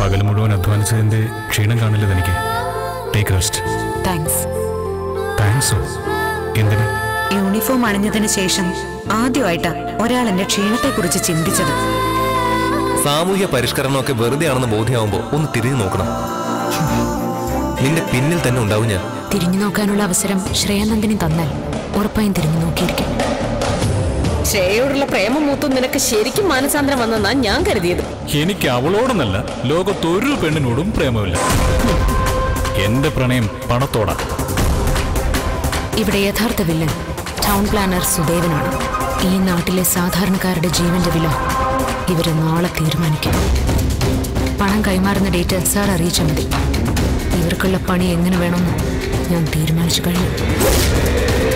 പകൽ മുഴുവൻ അധ്വാനിച്ചതിന്റെ ക്ഷീണം കാണില്ല തനിക്ക് ടേക്ക് റെസ്റ്റ് താങ്ക്സ് താങ്ക്സോ എന്തിന് യൂണിഫോം അണിഞ്ഞതിന് ശേഷം ആദ്യമായിട്ടാ ഒരാൾ എന്റെ ക്ഷീണത്തെക്കുറിച്ച് ചിന്തിച്ചത് സാമൂഹ്യ പരിഷ്കരണമൊക്കെ വെറുതെ ആണെന്ന് ബോധ്യമാവുമ്പോ ഒന്ന് തിരിഞ്ഞു നോക്കണം നിന്റെ പിന്നിൽ തന്നെ ഉണ്ടാവും ഞാൻ തിരിഞ്ഞു നോക്കാനുള്ള അവസരം ശ്രേയാനന്ദിനി തന്നാൽ ഉറപ്പായും തിരിഞ്ഞു നോക്കിയിരിക്കും ശ്രേയോടുള്ള പ്രേമം മൂത്തും നിനക്ക് ശരിക്കും മാനസാന്തരം വന്നെന്നാ ഞാൻ കരുതിയത് എനിക്ക് അവളോടൊന്നല്ല ലോകത്തൊരു പെണ്ണിനോടും പ്രേമമില്ല എന്റെ പ്രണയം പണത്തോടാ ഇവിടെ യഥാർത്ഥ വില്ലൻ ടൗൺ പ്ലാനർ സുദേവനാണ് ഈ നാട്ടിലെ സാധാരണക്കാരുടെ ജീവന്റെ വില ഇവര് നാളെ തീരുമാനിക്കും പണം കൈമാറുന്ന ഡേറ്റ് സാർ അറിയിച്ചാൽ മതി ഇവർക്കുള്ള പണി എങ്ങനെ വേണമെന്ന് ഞാൻ തീരുമാനിച്ചു കഴിഞ്ഞു